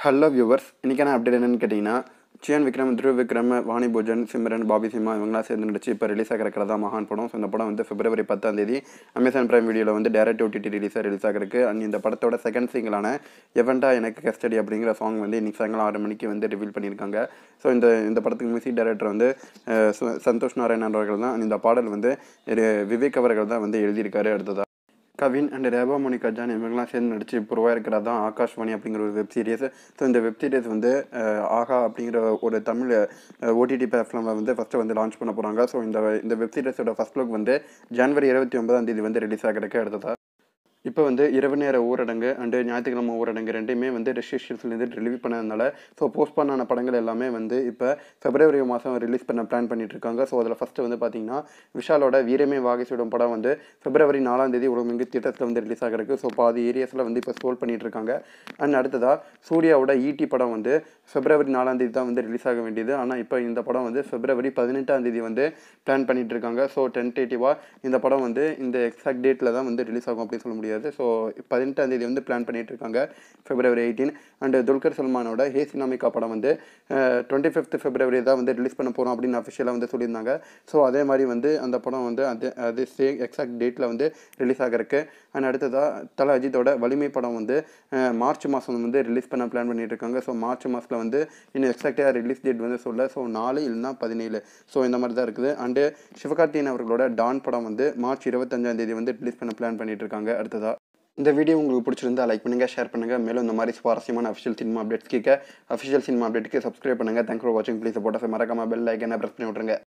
hello viewers இன்றைக்கான update என்னன்னு கேட்டிங்கன்னா சியான் விக்ரம் த்ருவ் விக்ரம் வாணி பூஜன் சிம்ரன் பாபி சிம்மா இவங்களாம் சேர்ந்து நடிச்சு இப்போ ரிலீஸ் ஆகிற கதை மகான் படம் ஸோ இந்த படம் வந்து பிப்ரவரி பத்தாம் தேதி அமேசான் பிரைம் வீடியோவில் வந்து டேரக்ட் ஓடிடி ரிலீஸாக ரிலீஸ் ஆகிருக்கு அண்ட் இந்த படத்தோட செகண்ட் சிங்கிளான எவன்டா எனக்கு கஸ்டடி அப்படிங்கிற சாங் வந்து இன்னைக்கு சாயங்காலம் ஆறு மணிக்கு வந்து ரிவீல் பண்ணியிருக்காங்க ஸோ இந்த இந்த படத்துக்கு மியூசிக் டைரக்டர் வந்து அஹ், சு- சந்தோஷ் நாராயணன் அவர்கள் தான் and இந்த பாடல் வந்து இரு விவேக் அவர்கள் தான் வந்து எழுதியிருக்காரு அடுத்ததாக Kavin and Reba Monica John இவங்கெல்லாம் சேர்ந்து நடிச்சு இப்போ உருவாயிருக்கிறது தான் ஆகாஷ்வாணி அப்படிங்கிற ஒரு வெப் சீரிஸ் ஸோ இந்த வெப் சீரிஸ் வந்து அஹ், ஆகா அப்படிங்கிற ஒரு தமிழ் ஓடிடி பிளாட்ஃபார்மில் வந்து ஃபஸ்ட்டு வந்து லான்ச் பண்ண போகிறாங்க ஸோ இந்த இந்த வெப் சீரிஸோட ஃபஸ்ட் லுக் வந்து ஜனவரி இருபத்தி ஒன்பதாம் தேதி வந்து ரிலீஸ் ஆகிறதுக்கு அடுத்ததா இப்போ வந்து இரவு நேர ஊரடங்கு அண்டு ஞாயிற்றுக்கிழமை ஊரடங்கு ரெண்டையுமே வந்து ரெஸ்ட்ரிக்ஷன்ஸ்லேருந்து ரிலீவ் பண்ணதுனால ஸோ போஸ்ட்பான் ஆன படங்கள் எல்லாமே வந்து இப்போ பிப்ரவரி மாதம் ரிலீஸ் பண்ண பிளான் பண்ணிட்டு இருக்காங்க ஸோ அதில் ஃபஸ்ட்டு வந்து பார்த்தீங்கன்னா விஷாலோட வீரமே வாகை சுடும் படம் வந்து பிப்ரவரி நாலாம் தேதி உலகமெங்கு தியேட்டர்ஸில் வந்து ரிலீஸ் ஆகிறதுக்கு ஸோ பாதி ஏரியாஸில் வந்து இப்போ ஸ்டோல் பண்ணிட்டு இருக்காங்க அண்ட் அடுத்ததாக சூர்யாவோட ஈடி படம் வந்து பிப்ரவரி நாலாம் தேதி தான் வந்து ரிலீஸ் ஆக வேண்டியது ஆனால் இப்போ இந்த படம் வந்து பிப்ரவரி பதினெட்டாம் தேதி வந்து பிளான் பண்ணிட்டு இருக்காங்க ஸோ டென்டேட்டிவாக இந்த படம் வந்து இந்த எக்ஸாக்ட் டேட்டில் தான் வந்து ரிலீஸ் ஆகும் அப்படின்னு சொல்ல முடியாது ஸோ பதினெட்டாம் தேதி வந்து பிளான் பண்ணிட்டு இருக்காங்க பிப்ரவரி எயிட்டீன் அண்ட் துல்கர் சல்மானோட ஹே சினாமிகா படம் வந்து டுவெண்ட்டி ஃபிஃப்த் பிப்ரவரி தான் வந்து ரிலீஸ் பண்ண போகிறோம் அப்படின்னு அஃபிஷியலாக வந்து சொல்லியிருந்தாங்க ஸோ அதே மாதிரி வந்து அந்த படம் வந்து அது அது சேம் எக்ஸாக்ட் டேட்டில் வந்து ரிலீஸ் ஆகிறதுக்கு அண்ட் அடுத்ததாக தல அஜித்தோட வலிமை படம் வந்து அஹ், மார்ச் மாதம் வந்து ரிலீஸ் பண்ண பிளான் பண்ணிட்டு இருக்காங்க ஸோ மார்ச் மாதத்தில் வந்து இன்னும் எக்ஸாக்டாக ரிலீஸ் டேட் வந்து சொல்ல ஸோ நாலு இல்லைன்னா பதினேழு ஸோ இந்த மாதிரி தான் இருக்குது அண்டு சிவகார்த்தியன் அவர்களோட டான் படம் வந்து மார்ச் இருபத்தஞ்சாம் தேதி வந்து ரிலீஸ் பண்ண பிளான் பண்ணிட்டு இருக்காங்க அடுத்ததாக இந்த வீடியோ உங்களுக்கு பிடிச்சிருந்தா லைக் பண்ணுங்கள் ஷேர் பண்ணுங்கள் மேலும் இந்த மாதிரி சுவாரஸ்யமான அஃபிஷியல் சினிமா அப்டேட்ஸ் கேட்க அஃபிஷியல் சினிமா அப்டேட்டுக்கு சப்ஸ்கிரைப் பண்ணுங்கள் தேங்க்ஸ் ஃபார் வாட்சிங் ப்ளீஸ் போட்ட மறக்காம பெல் ஐக்கனை ப்ரெஸ் பண்ணி விட்ருங்க